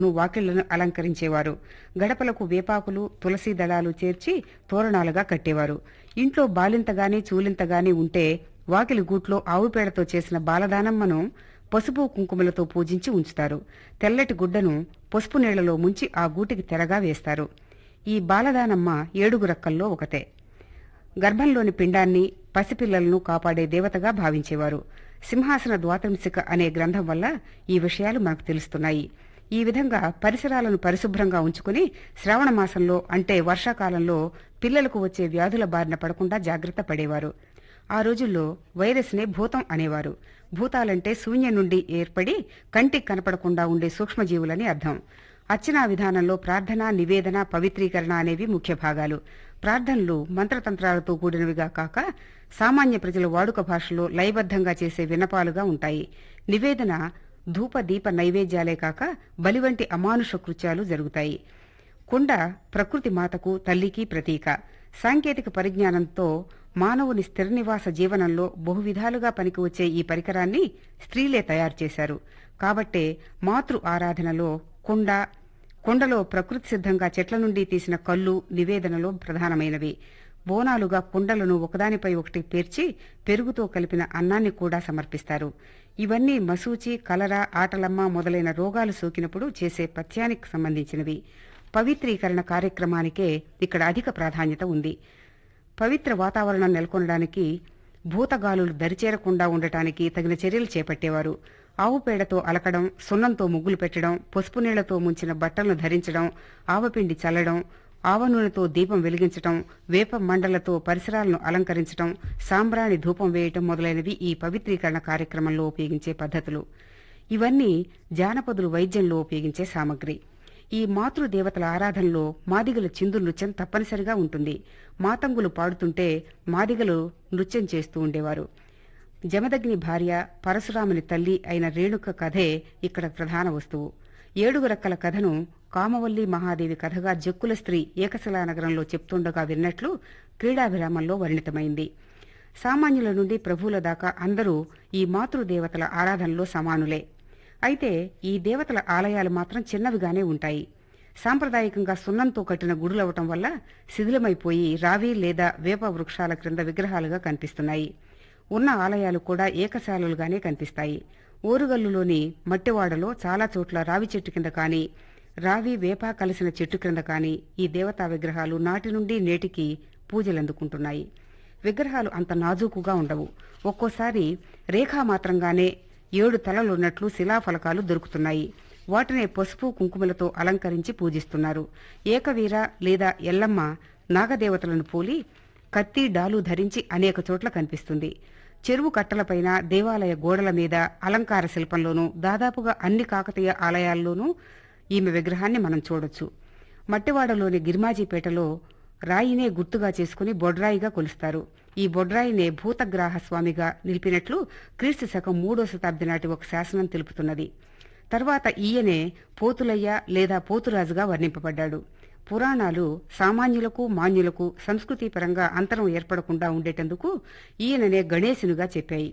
ను వాకిళ్లను అలంకరించేవారు గడపలకు వేపాకులు తులసి దళాలు చేర్చి తోరణాలుగా కట్టేవారు ఇంట్లో బాలింతగాని చూలింతగాని ఉంటే వాకిలి గూట్లో ఆవుపేడతో చేసిన బాలదానమ్మను పసుపు కుంకుమలతో పూజించి ఉంచుతారు తెల్లటి గుడ్డను పసుపు నీళ్లలో ముంచి ఆ గూటికి తెరగా వేస్తారు ఈ బాలదానమ్మ ఏడుగు రక్కల్లో ఒకతే గర్భంలోని పిండాన్ని పసిపిల్లలను కాపాడే దేవతగా భావించేవారు సింహాసన ద్వాతంసిక అనే గ్రంథం వల్ల ఈ విషయాలు మనకు తెలుస్తున్నాయి ఈ విధంగా పరిసరాలను పరిశుభ్రంగా ఉంచుకుని శ్రావణ మాసంలో అంటే వర్షాకాలంలో పిల్లలకు వచ్చే వ్యాధుల బారిన పడకుండా జాగ్రత్త పడేవారు ఆ రోజుల్లో వైరస్నే భూతం అనేవారు భూతాలంటే శూన్యం నుండి ఏర్పడి కంటికి కనపడకుండా ఉండే సూక్ష్మజీవులని అర్థం అర్చనా విధానంలో ప్రార్థన నివేదన పవిత్రీకరణ అనేవి ముఖ్య భాగాలు ప్రార్థనలు మంత్రతంత్రాలతో కూడినవిగా కాక సామాన్య ప్రజల వాడుక భాషలో లయబద్దంగా చేసే విన్నపాలుగా ఉంటాయి నివేదన ధూప దీప నైవేద్యాలే కాక బలి వంటి అమానుష కృత్యాలు జరుగుతాయి కుండ ప్రకృతి మాతకు తల్లికి ప్రతీక సాంకేతిక పరిజ్ఞానంతో మానవుని స్థిర నివాస జీవనంలో బహువిధాలుగా పనికి వచ్చే ఈ పరికరాన్ని స్త్రీలే తయారు చేశారు కాబట్టే మాతృ ఆరాధనలో కుండ కుండలో ప్రకృతి సిద్ధంగా చెట్ల నుండి తీసిన కళ్ళు నివేదనలో ప్రధానమైనవి బోనాలుగా కుండలను ఒకదానిపై ఒకటి పేర్చి పెరుగుతో కలిపిన అన్నాన్ని కూడా సమర్పిస్తారు ఇవన్నీ మసూచి కలరా ఆటలమ్మ మొదలైన రోగాలు సోకినప్పుడు చేసే పథ్యానికి సంబంధించినవి పవిత్రీకరణ కార్యక్రమానికే ఇక్కడ అధిక ప్రాధాన్యత ఉంది పవిత్ర వాతావరణం నెలకొనడానికి భూతగాలులు దరిచేరకుండా ఉండటానికి తగిన చర్యలు చేపట్టేవారు ఆవు పేడతో అలకడం సున్నంతో ముగ్గులు పెట్టడం పసుపు నీళ్లతో ముంచిన బట్టలను ధరించడం ఆవపిండి చల్లడం ఆవ నూనెతో దీపం వెలిగించటం వేప మండలతో పరిసరాలను అలంకరించటం సాంబ్రాణి ధూపం వేయటం మొదలైనవి ఈ పవిత్రీకరణ కార్యక్రమంలో ఉపయోగించే పద్ధతులు ఇవన్నీ జానపదులు వైద్యంలో ఉపయోగించే సామగ్రి ఈ మాతృదేవతల ఆరాధనలో మాదిగల చిందు నృత్యం తప్పనిసరిగా ఉంటుంది మాతంగులు పాడుతుంటే మాదిగలు నృత్యం చేస్తూ ఉండేవారు జమదగ్ని భార్య పరశురాముని తల్లి అయిన రేణుక కథే ఇక్కడ ప్రధాన వస్తువు ఏడుగు రక్కల కథను కామవల్లి మహాదేవి కథగా జక్కుల స్త్రీ ఏకశిలా నగరంలో చెప్తుండగా విన్నట్లు క్రీడాభిరామంలో వర్ణితమైంది సామాన్యుల నుండి ప్రభువుల దాకా అందరూ ఈ మాతృదేవతల ఆరాధనలో సమానులే అయితే ఈ దేవతల ఆలయాలు మాత్రం చిన్నవిగానే ఉంటాయి సాంప్రదాయకంగా సున్నంతో కట్టిన గుడులవటం వల్ల శిథిలమైపోయి రావి లేదా వేప వృక్షాల క్రింద విగ్రహాలుగా కనిపిస్తున్నాయి ఉన్న ఆలయాలు కూడా ఏకశాలలుగానే కనిపిస్తాయి ఓరుగల్లులోని మట్టివాడలో చాలా చోట్ల రావి చెట్టు కింద కానీ రావి వేప కలిసిన చెట్టు క్రింద కానీ ఈ దేవతా విగ్రహాలు నాటి నుండి నేటికి పూజలందుకుంటున్నాయి విగ్రహాలు అంత నాజూకుగా ఉండవు ఒక్కోసారి రేఖామాత్రంగానే ఏడు తలలున్నట్లు శిలాఫలకాలు దొరుకుతున్నాయి వాటినే పసుపు కుంకుమలతో అలంకరించి పూజిస్తున్నారు ఏకవీర లేదా ఎల్లమ్మ నాగదేవతలను పోలి కత్తి డాలు ధరించి అనేక చోట్ల కనిపిస్తుంది చెరువు కట్టలపైన దేవాలయ గోడల మీద అలంకార శిల్పంలోనూ దాదాపుగా అన్ని కాకతీయ ఆలయాల్లోనూ ఈమె విగ్రహాన్ని మనం చూడొచ్చు మట్టివాడలోని గిరిమాజీపేటలో రాయినే గుర్తుగా చేసుకుని బొడ్రాయిగా కొలుస్తారు ఈ బొడ్రాయినే భూతగ్రాహ స్వామిగా నిలిపినట్లు క్రీస్తు శకం మూడో శతాబ్ది నాటి ఒక శాసనం తెలుపుతున్నది తర్వాత ఈయనే పోతులయ్య లేదా పోతురాజుగా వర్ణింపబడ్డాడు పురాణాలు సామాన్యులకు మాన్యులకు సంస్కృతిపరంగా అంతరం ఏర్పడకుండా ఉండేటందుకు ఈయననే గణేశునిగా చెప్పాయి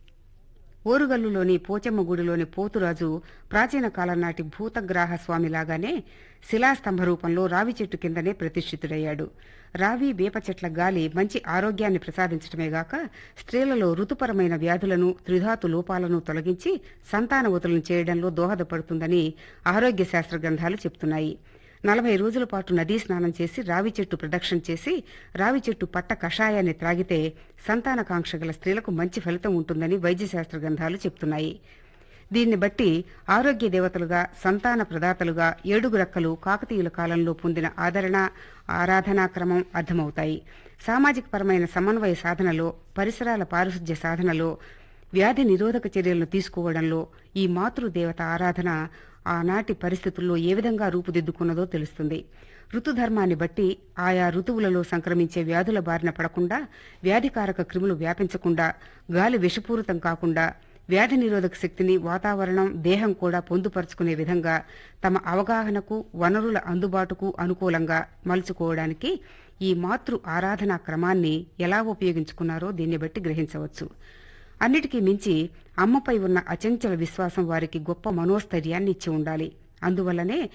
ఓరుగల్లులోని పోచమ్మ గుడిలోని పోతురాజు ప్రాచీన కాలం నాటి భూతగ్రాహ స్వామిలాగానే శిలాస్తంభ రూపంలో రావి చెట్టు కిందనే ప్రతిష్ఠితుడయ్యాడు రావి వేప చెట్ల గాలి మంచి ఆరోగ్యాన్ని ప్రసాదించడమేగాక స్త్రీలలో ఋతుపరమైన వ్యాధులను త్రిధాతు లోపాలను తొలగించి సంతానవతులను చేయడంలో దోహదపడుతుందని ఆరోగ్య శాస్త్ర గ్రంథాలు చెప్తున్నాయి నలభై రోజుల పాటు నదీ స్నానం చేసి రావి చెట్టు ప్రదక్షిణ చేసి రావి చెట్టు పట్ట కషాయాన్ని త్రాగితే సంతానకాంక్ష గల స్త్రీలకు మంచి ఫలితం ఉంటుందని వైద్యశాస్త్ర గ్రంథాలు చెప్తున్నాయి దీన్ని బట్టి ఆరోగ్య దేవతలుగా సంతాన ప్రదాతలుగా ఏడుగు రక్కలు కాకతీయుల కాలంలో పొందిన ఆదరణ ఆరాధనా క్రమం అర్థమవుతాయి సామాజిక పరమైన సమన్వయ సాధనలో పరిసరాల పారిశుధ్య సాధనలో వ్యాధి నిరోధక చర్యలను తీసుకోవడంలో ఈ మాతృదేవత ఆరాధన ఆనాటి పరిస్థితుల్లో ఏ విధంగా రూపుదిద్దుకున్నదో తెలుస్తుంది ఋతుధర్మాన్ని బట్టి ఆయా ఋతువులలో సంక్రమించే వ్యాధుల బారిన పడకుండా వ్యాధికారక క్రిములు వ్యాపించకుండా గాలి విషపూరితం కాకుండా వ్యాధి నిరోధక శక్తిని వాతావరణం దేహం కూడా పొందుపరుచుకునే విధంగా తమ అవగాహనకు వనరుల అందుబాటుకు అనుకూలంగా మలుచుకోవడానికి ఈ మాతృ ఆరాధనా క్రమాన్ని ఎలా ఉపయోగించుకున్నారో దీన్ని బట్టి గ్రహించవచ్చు అన్నిటికీ మించి అమ్మపై ఉన్న అచంచల విశ్వాసం వారికి గొప్ప మనోస్థైర్యాన్ని ఇచ్చి ఉండాలి అందువల్లనే